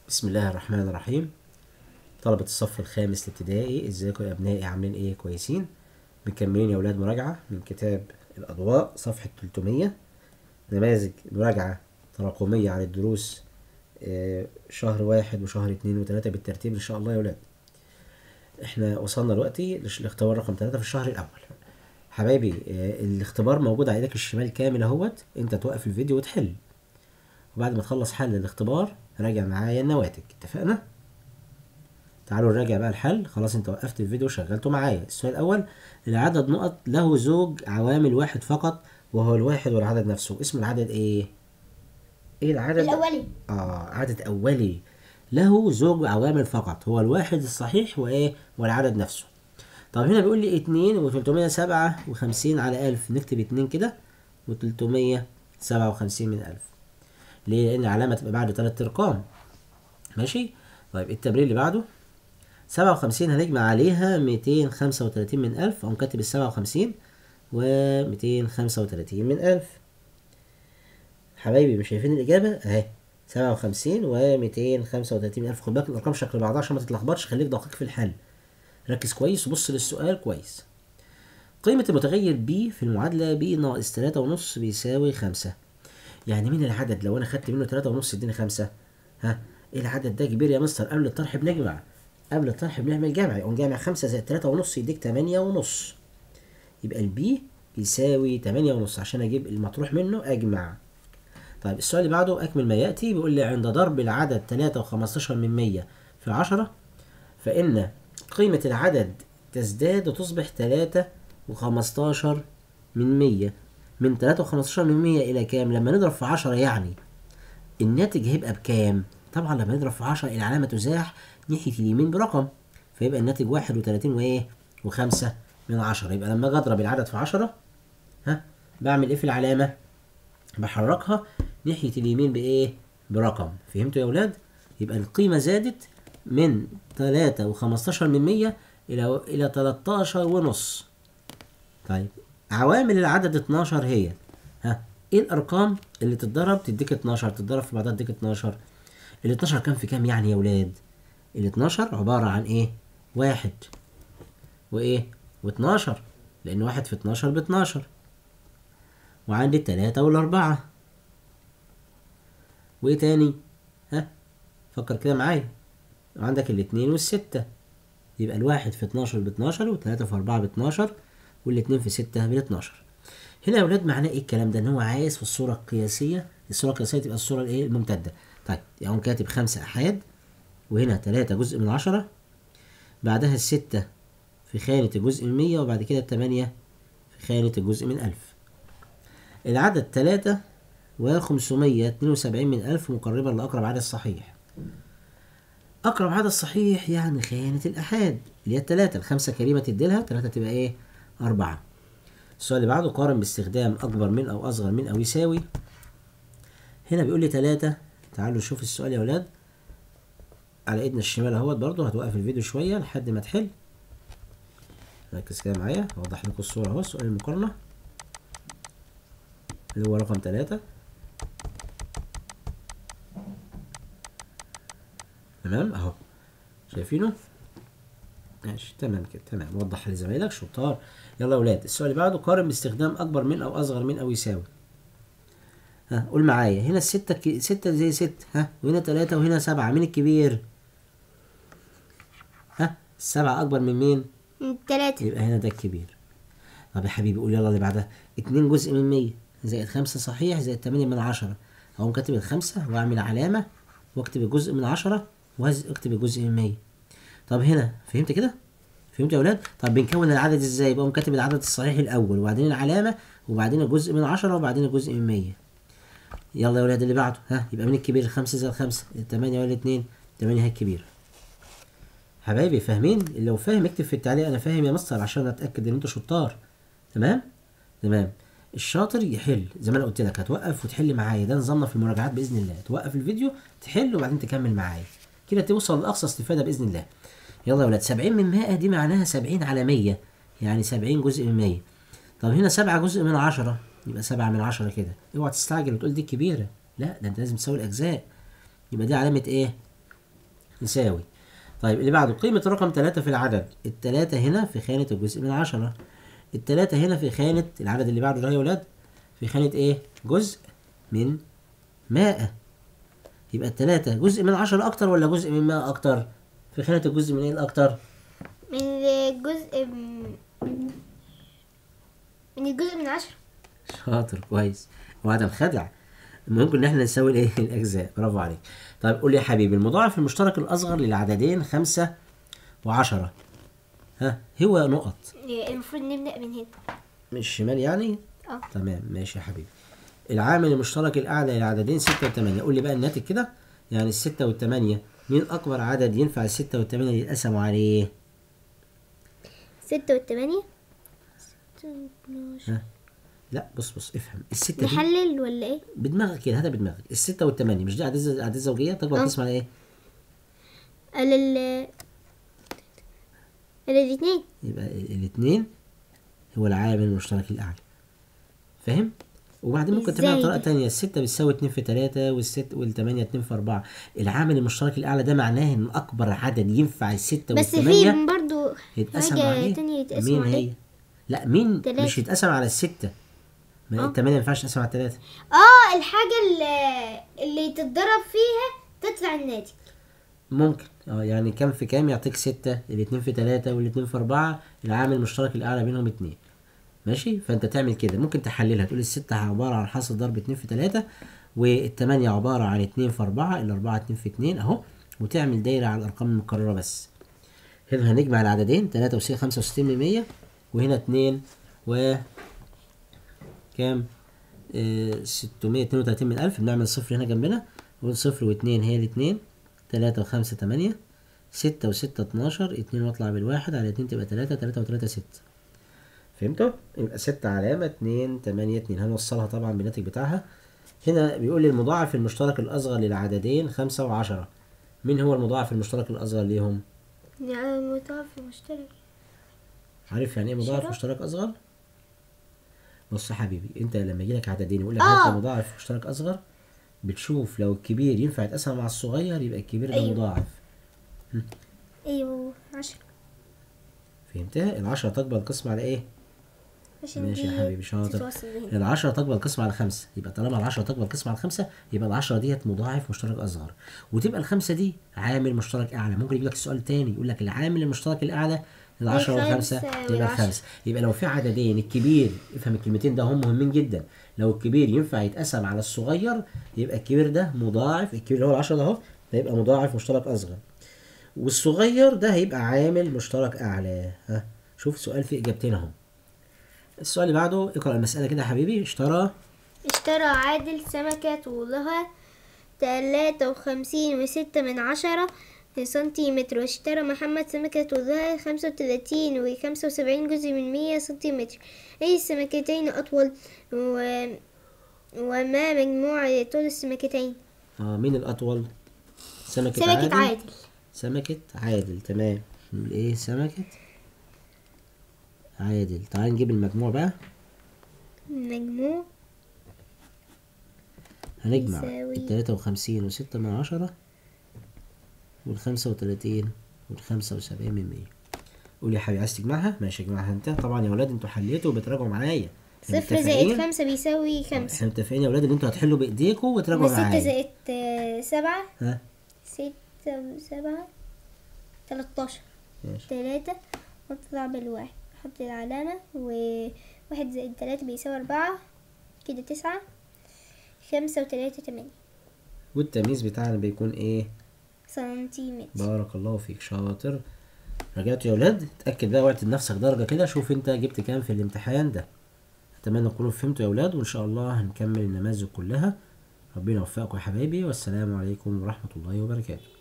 بسم الله الرحمن الرحيم طلبة الصف الخامس الابتدائي ازيكم يا ابنائي عاملين ايه كويسين مكملين يا اولاد مراجعة من كتاب الاضواء صفحة 300 نماذج مراجعة تراكمية على الدروس آه، شهر واحد وشهر اتنين وتلاتة بالترتيب ان شاء الله يا اولاد احنا وصلنا دلوقتي للاختبار رقم ثلاثة في الشهر الاول حبايبي آه، الاختبار موجود على ايدك الشمال كامل اهوت انت توقف الفيديو وتحل وبعد ما تخلص حل الاختبار راجع معايا النواتج اتفقنا تعالوا نراجع بقى الحل خلاص انت وقفت الفيديو وشغلته معايا السؤال الاول العدد نقط له زوج عوامل واحد فقط وهو الواحد والعدد نفسه اسم العدد ايه ايه العدد الأولي اه عدد اولي له زوج عوامل فقط هو الواحد الصحيح وايه والعدد نفسه طب هنا بيقول لي اتنين وتلتمية سبعة وخمسين على ألف نكتب اتنين كده وتلتمية سبعة وخمسين من ألف ليه؟ لأن العلامة تبقى بعد تلات أرقام ماشي؟ طيب التمرين اللي بعده سبعة وخمسين هنجمع عليها ميتين خمسة وتلاتين من ألف أقوم كاتب السبعة وخمسين وميتين خمسة وتلاتين من ألف حبايبي مش شايفين الإجابة؟ أهي سبعة وخمسين وميتين خمسة وتلاتين من ألف خد بالك الأرقام شكل بعضها عشان ما تتلخبطش خليك دقيق في الحل ركز كويس وبص للسؤال كويس قيمة المتغير ب في المعادلة ب ناقص تلاتة ونص بيساوي خمسة يعني مين العدد لو أنا خدت منه تلاتة ونص يديني خمسة ها إيه العدد ده كبير يا مستر قبل الطرح بنجمع قبل الطرح بنعمل جمع يقوم جامع خمسة زائد تلاتة ونص يديك تمانية ونص يبقى البي يساوي تمانية ونص عشان أجيب المطروح منه أجمع طيب السؤال اللي بعده أكمل ما يأتي بيقول لي عند ضرب العدد تلاتة وخمستاشر من مية في عشرة فإن قيمة العدد تزداد وتصبح تلاتة وخمستاشر من مية من تلاتة وخمستاشر من مية إلى كام؟ لما نضرب في عشرة يعني الناتج هيبقى بكام؟ طبعا لما نضرب في عشرة العلامة تزاح ناحية اليمين برقم فيبقى الناتج واحد وتلاتين وإيه؟ وخمسة من عشرة يبقى لما أجي أضرب العدد في عشرة ها بعمل إيه في العلامة؟ بحركها ناحية اليمين بإيه؟ برقم فهمتوا يا ولاد؟ يبقى القيمة زادت من تلاتة وخمستاشر من مية إلى إلى تلاتاشر ونص طيب عوامل العدد 12 هي ها ايه الارقام اللي تتضرب تديك 12 تتضرب في بعضها تديك 12 ال 12 كام في كام يعني يا ولاد ال 12 عبارة عن ايه واحد وايه و12 لان واحد في 12 ب 12 وعندي التلاتة والاربعة وايه تاني ها فكر كده معايا وعندك الاتنين والستة يبقى الواحد في 12 ب 12 والتلاتة في 4 ب 12 والاتنين في 6 ب 12 هنا يا ولاد معناه ايه الكلام ده ان هو عايز في الصورة القياسية الصورة القياسية تبقى الصورة الايه الممتدة طيب يقوم كاتب خمسة احاد وهنا تلاتة جزء من عشرة بعدها الستة في خانة الجزء من مية وبعد كده التمانية في خانة الجزء من ألف العدد تلاتة وخمسمية اتنين وسبعين من ألف مقربا لأقرب عدد صحيح أقرب عدد صحيح يعني خانة الأحاد اللي هي التلاتة الخمسة كريمة تديلها تلاتة تبقى إيه؟ أربعة السؤال اللي بعده قارن باستخدام أكبر من أو أصغر من أو يساوي هنا بيقول لي تلاتة تعالوا نشوف السؤال يا ولاد على ايدنا الشمال اهوت برضه هتوقف الفيديو شوية لحد ما تحل ركز كده معايا اوضح لكم الصورة اهو سؤال المقارنة اللي هو رقم تلاتة تمام اهو شايفينه ماشي تمام كده تمام وضح لزمايلك شطار يلا يا ولاد السؤال اللي بعده قارن باستخدام اكبر من او اصغر من او يساوي ها قول معايا هنا الستة ك... ستة زي ست ها وهنا تلاتة وهنا سبعة مين الكبير ها السبعة أكبر من مين تلاتة يبقى هنا ده الكبير طب يا حبيبي قول يلا اللي بعدها اتنين جزء من مية زائد خمسة صحيح زائد تمانية من عشرة أقوم كاتب الخمسة وأعمل علامة وأكتب الجزء من عشرة وأكتب الجزء من مية طب هنا فهمت كده؟ فهمت يا ولاد؟ طب بنكون العدد ازاي؟ بقوم كاتب العدد الصحيح الأول وبعدين العلامة وبعدين الجزء من عشرة وبعدين الجزء من مية يلا يا ولاد اللي بعده ها يبقى مين الكبير الخمسة زائد خمسة التمانية ولا الاتنين التمانية هي الكبير حبايبي فاهمين اللي لو فاهم اكتب في التعليق انا فاهم يا مستر عشان اتاكد ان انتوا شطار تمام تمام الشاطر يحل زي ما انا قلت لك هتوقف وتحل معايا ده نظامنا في المراجعات باذن الله توقف الفيديو تحل وبعدين تكمل معايا كده توصل لاقصى استفاده باذن الله يلا يا ولاد 70 من 100 دي معناها 70 على 100 يعني 70 جزء من 100 طب هنا 7 جزء من 10 يبقى 7 من 10 كده اوعى تستعجل وتقول دي كبيره لا ده انت لازم تساوي الاجزاء يبقى دي علامه ايه يساوي طيب اللي بعده قيمة الرقم 3 في العدد التلاتة هنا في خانة الجزء من عشرة التلاتة هنا في خانة العدد اللي بعده ده يا ولاد في خانة ايه جزء من مائة يبقى التلاتة جزء من عشرة أكتر ولا جزء من مائة أكتر في خانة الجزء من ايه الأكتر من الجزء من من الجزء من عشرة شاطر كويس وعدم خدع ممكن ان احنا نساوي الايه الاجزاء برافو عليك طيب قول لي يا حبيبي المضاعف المشترك الاصغر للعددين خمسة وعشرة ها هو نقط المفروض نبدأ من هنا من الشمال يعني اه تمام ماشي يا حبيبي العامل المشترك الأعلى للعددين ستة وثمانية قول لي بقى الناتج كده يعني الستة والثمانية مين أكبر عدد ينفع الستة والثمانية اللي يتقسموا عليه؟ ستة والثمانية ستة واتناشر. ها؟ لا بص بص افهم الستة دي نحلل ولا ايه؟ بدماغك كده هاتها بدماغك الستة والثمانية مش دي أعداد أعداد زوجية تكبر اه. قسم على إيه؟ قال ال قال الاتنين يبقى الاثنين هو العامل المشترك الأعلى فاهم؟ وبعدين ممكن تعملها إزاي بطريقة ده؟ تانية الستة بتساوي اتنين في تلاتة والست والتمانية اتنين في أربعة العامل المشترك الأعلى ده معناه إن أكبر عدد ينفع الستة بس والثمانية في برضو يتقسم حاجة عليه تانية يتقسم مين عليه هي؟ لا مين تلاتة. مش يتقسم على الستة ما اه. التمانية ما ينفعش تقسم على التلاتة اه الحاجة اللي, اللي تتضرب فيها تطلع الناتج ممكن اه يعني كام في كام يعطيك ستة الاتنين في تلاتة والاتنين في أربعة العامل المشترك الأعلى بينهم اتنين ماشي فأنت تعمل كده ممكن تحللها تقول الستة عبارة عن حاصل ضرب اتنين في تلاتة والتمانية عبارة عن اتنين في أربعة الأربعة اتنين في اتنين أهو وتعمل دايرة على الأرقام المكررة بس هنا هنجمع العددين تلاتة وستين خمسة وستين من مية وهنا اتنين و كام ستمية اتنين وتلاتين من ألف بنعمل صفر هنا جنبنا نقول صفر واتنين هي الاتنين تلاتة وخمسة تمانية ستة وستة اتناشر اتنين واطلع بالواحد على اتنين تبقى تلاتة تلاتة وتلاتة ستة فهمتوا؟ يبقى ستة علامة اتنين تمانية اتنين هنوصلها طبعا بالناتج بتاعها هنا بيقول لي المضاعف المشترك الأصغر للعددين خمسة وعشرة مين هو المضاعف المشترك الأصغر ليهم؟ يعني مضاعف مشترك عارف يعني ايه مضاعف عشرة. مشترك أصغر؟ بص يا حبيبي انت لما يجيلك عددين يقول لك اه. هات لي مضاعف مشترك أصغر بتشوف لو الكبير ينفع يتقسم مع الصغير يبقى الكبير ده أيوه. مضاعف ايوه عشرة فهمتها؟ العشرة تقبل القسم على ايه؟ عشان ماشي يا دي حبيبي شاطر تتوصل هنا العشرة تقبل القسم على خمسة يبقى طالما العشرة تقبل القسم على خمسة يبقى العشرة ديت مضاعف مشترك أصغر وتبقى الخمسة دي عامل مشترك أعلى ممكن يجيب لك السؤال تاني يقول لك العامل المشترك الأعلى العشرة والخمسة الخمسة يبقى والعشرة. الخمسة يبقى لو في عددين الكبير افهم الكلمتين ده هم مهمين جدا لو الكبير ينفع يتقسم على الصغير يبقى الكبير ده مضاعف الكبير اللي هو العشرة ده اهو ده يبقى مضاعف مشترك أصغر والصغير ده هيبقى عامل مشترك أعلى ها شوف سؤال فيه إجابتين أهو السؤال اللي بعده اقرأ المسألة كده يا حبيبي اشترى اشترى عادل سمكة طولها تلاتة وخمسين وستة من عشرة سنتيمتر واشترى محمد سمكة طولها خمسة وتلاتين وخمسة وسبعين جزء من مية سنتيمتر أي السمكتين أطول و... وما مجموع طول السمكتين اه مين الأطول؟ سمكة, سمكة عادل. عادل سمكة عادل تمام نقول ايه سمكة عادل تعال نجيب المجموع بقى مجموع هنجمع يساوي- التلاتة وخمسين وستة من عشرة والخمسة وتلاتين والخمسة وسبعين من مية قول يا حبيبي عايز تجمعها ماشي اجمعها انت طبعا يا ولاد انتوا حليتوا وبتراجعوا معايا احنا صفر متفقين؟ زائد خمسة بيساوي خمسة احنا متفقين يا ولاد ان انتوا هتحلوا بايديكم وتراجعوا وستة معايا زائد آه، سبعة ها ستة وسبعة تلاتاشر ماشي تلاتة واطلع بالواحد احط العلامة وواحد زائد تلاتة بيساوي أربعة كده تسعة خمسة وتلاتة تمانية والتمييز بتاعنا بيكون ايه سنتيمتر بارك الله فيك شاطر رجعت يا ولاد اتأكد بقى وقت لنفسك درجة كده شوف انت جبت كام في الامتحان ده اتمنى تكونوا فهمتوا يا ولاد وان شاء الله هنكمل النماذج كلها ربنا يوفقكم يا حبايبي والسلام عليكم ورحمة الله وبركاته